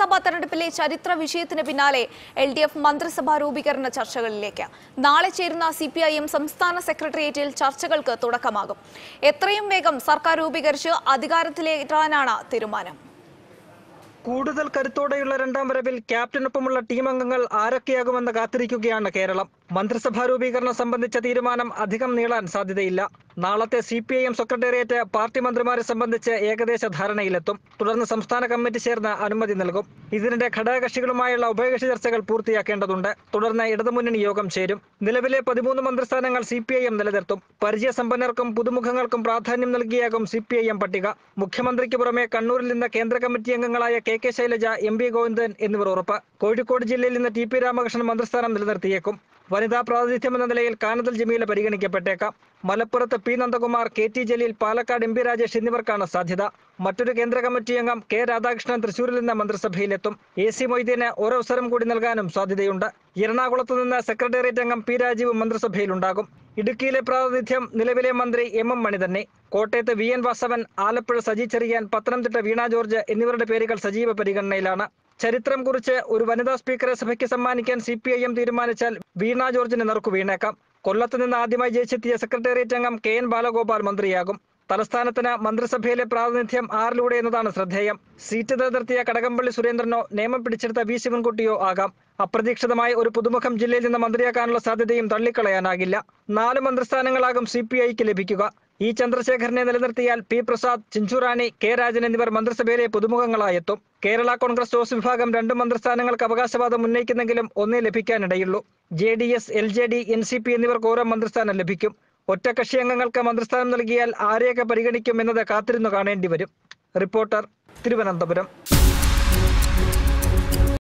നിയമസഭാ തെരഞ്ഞെടുപ്പിലെ ചരിത്ര വിഷയത്തിന് പിന്നാലെ എൽ ഡി എഫ് മന്ത്രിസഭാ രൂപീകരണ ചർച്ചകളിലേക്ക് നാളെ ചേരുന്ന സി പി ഐ എം സംസ്ഥാന സെക്രട്ടേറിയറ്റിൽ ചർച്ചകൾക്ക് തുടക്കമാകും എത്രയും വേഗം സർക്കാർ രൂപീകരിച്ച് അധികാരത്തിലേറ്റാനാണ് തീരുമാനം കൂടുതൽ കരുത്തോടെയുള്ള രണ്ടാം വരവിൽ ക്യാപ്റ്റനൊപ്പമുള്ള ടീം അംഗങ്ങൾ ആരൊക്കെയാകുമെന്ന് കാത്തിരിക്കുകയാണ് കേരളം മന്ത്രിസഭാ രൂപീകരണം സംബന്ധിച്ച തീരുമാനം അധികം നീളാൻ സാധ്യതയില്ല നാളത്തെ C P I M secretariat party മന്ത്രിമാരെ സംബന്ധിച്ച് ഏകദേശ ധാരണയിലെത്തും തുടർന്ന് സംസ്ഥാന കമ്മിറ്റി ചേർന്ന് അനുമതി നൽകും ഇതിനിടെ ഘടകകക്ഷികളുമായുള്ള ഉഭയകക്ഷി ചർച്ചകൾ പൂർത്തിയാക്കേണ്ടതുണ്ട് തുടർന്ന് ഇടതുമുന്നണി യോഗം ചേരും നിലവിലെ പതിമൂന്ന് മന്ത്രിസ്ഥാനങ്ങൾ സി പി ഐ എം നിലനിർത്തും പരിചയസമ്പന്നർക്കും പുതുമുഖങ്ങൾക്കും പ്രാധാന്യം നൽകിയാകും സി പി ഐ എം പട്ടിക മുഖ്യമന്ത്രിക്ക് പുറമെ കണ്ണൂരിൽ നിന്ന് കേന്ദ്ര കമ്മിറ്റി അംഗങ്ങളായ K K Shailaja M P Govindan എന്നിവർ ഉറപ്പ് കോഴിക്കോട് ജില്ലയിൽ നിന്ന് ടി പി രാമകൃഷ്ണൻ മന്ത്രിസ്ഥാനം നിലനിർത്തിയേക്കും വനിതാ പ്രാതിനിധ്യം എന്ന നിലയിൽ കാനതൽ ജമീല പരിഗണിക്കപ്പെട്ടേക്കാം മലപ്പുറത്ത് P Nandakumar K T Jaleel Palakkad M P Rajesh എന്നിവർക്കാണ് സാധ്യത മറ്റൊരു കേന്ദ്ര കമ്മിറ്റി അംഗം കെ രാധാകൃഷ്ണൻ തൃശൂരിൽ നിന്ന് മന്ത്രിസഭയിലെത്തും എ സി മൊയ്തീന് ഒരവസരം കൂടി നൽകാനും സാധ്യതയുണ്ട് എറണാകുളത്ത് നിന്ന് സെക്രട്ടേറിയറ്റ് അംഗം പി രാജീവ് മന്ത്രിസഭയിലുണ്ടാകും ഇടുക്കിയിലെ പ്രാതിനിധ്യം നിലവിലെ മന്ത്രി എം എം മണി തന്നെ കോട്ടയത്ത് വി എൻ വാസവൻ ആലപ്പുഴ സജി ചെറിയാൻ പത്തനംതിട്ട വീണ ജോർജ് എന്നിവരുടെ പേരുകൾ സജീവ പരിഗണനയിലാണ് ചരിത്രം കുറിച്ച് ഒരു വനിതാ സ്പീക്കറെ സഭയ്ക്ക് സമ്മാനിക്കാൻ സി പി ഐ എം തീരുമാനിച്ചാൽ വീണ ജോർജിന് നറുക്കു വീണേക്കാം കൊല്ലത്ത് നിന്ന് ആദ്യമായി ജയിച്ചെത്തിയ സെക്രട്ടേറിയറ്റ് അംഗം കെ എൻ ബാലഗോപാൽ മന്ത്രിയാകും തലസ്ഥാനത്തിന് മന്ത്രിസഭയിലെ പ്രാതിനിധ്യം ആറിലൂടെ എന്നതാണ് ശ്രദ്ധേയം സീറ്റ് നിലനിർത്തിയ കടകംപള്ളി സുരേന്ദ്രനോ നിയമം പിടിച്ചെടുത്ത വി ശിവൻകുട്ടിയോ ആകാം അപ്രതീക്ഷിതമായി ഒരു പുതുമുഖം ജില്ലയിൽ നിന്ന് മന്ത്രിയാക്കാനുള്ള സാധ്യതയും തള്ളിക്കളയാനാകില്ല നാല് മന്ത്രിസ്ഥാനങ്ങളാകും സി പി ഐക്ക് ലഭിക്കുക ഇ ചന്ദ്രശേഖരനെ നിലനിർത്തിയാൽ പി പ്രസാദ് ചിഞ്ചുറാണി കെ രാജൻ എന്നിവർ മന്ത്രിസഭയിലെ പുതുമുഖങ്ങളായെത്തും കേരള കോൺഗ്രസ് ജോസ് വിഭാഗം രണ്ട് മന്ത്രിസ്ഥാനങ്ങൾക്ക് അവകാശവാദം ഉന്നയിക്കുന്നെങ്കിലും ഒന്നേ ലഭിക്കാനിടയുള്ളൂ J D S L J D N C P എന്നിവർക്ക് ഓരോ മന്ത്രിസ്ഥാനം ലഭിക്കും ഒറ്റകക്ഷി അംഗങ്ങൾക്ക് മന്ത്രിസ്ഥാനം നൽകിയാൽ ആരെയൊക്കെ പരിഗണിക്കും എന്നത് കാത്തിരുന്നു കാണേണ്ടി വരും റിപ്പോർട്ടർ തിരുവനന്തപുരം